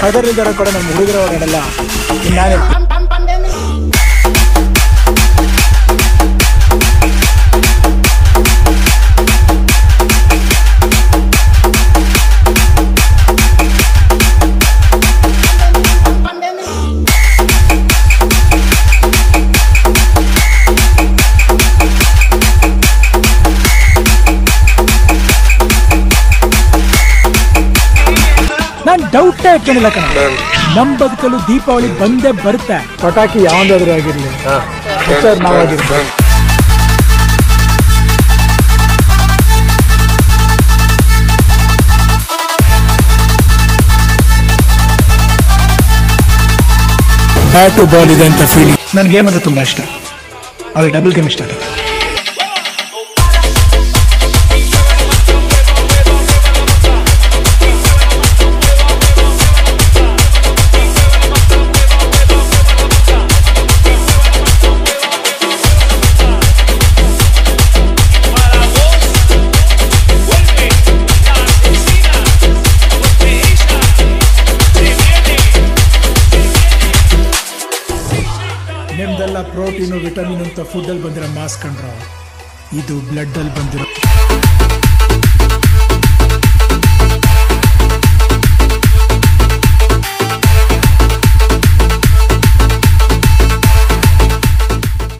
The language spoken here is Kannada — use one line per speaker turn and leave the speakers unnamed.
ಅದರಿಲ್ದಾರ ಕೂಡ ನಮ್ಮ ಹುಡುಗರ ಓಡಾಡಲ್ಲ ನಾನು ನಾನು ಡೌಟೇ ಇಟ್ಕೊಂಡಿಲ್ಲ ಕಣ ನಮ್ಮ ಬದುಕಲು ದೀಪಾವಳಿ ಬಂದೇ ಬರುತ್ತೆ ಪಟಾಕಿ ಯಾವ್ದಾದ್ರು ಆಗಿರ್ಲಿ ಹುಷಾರ್ ನಾವಾಗಿರ್ಲಿ ಬ್ಯಾಟು ಬಾಲ್ ಇದೆ ಅಂತ ಫೀಲಿಂಗ್ ನನ್ನ ಗೇಮ್ ಅಂದ್ರೆ ತುಂಬಾ ಇಷ್ಟ ಅದು ಡಬಲ್ ಗೇಮ್ ಇಷ್ಟ ಆಗುತ್ತೆ ನಿಮ್ದೆಲ್ಲ ಪ್ರೋಟೀನು ವಿಟಮಿನ್ ಅಂತ ಫುಡ್ಡಲ್ಲಿ ಬಂದಿರೋ ಮಾಸ್ ಕಂಡ್ರು ಇದು ಬ್ಲಡ್ಡಲ್ಲಿ ಬಂದಿರೋ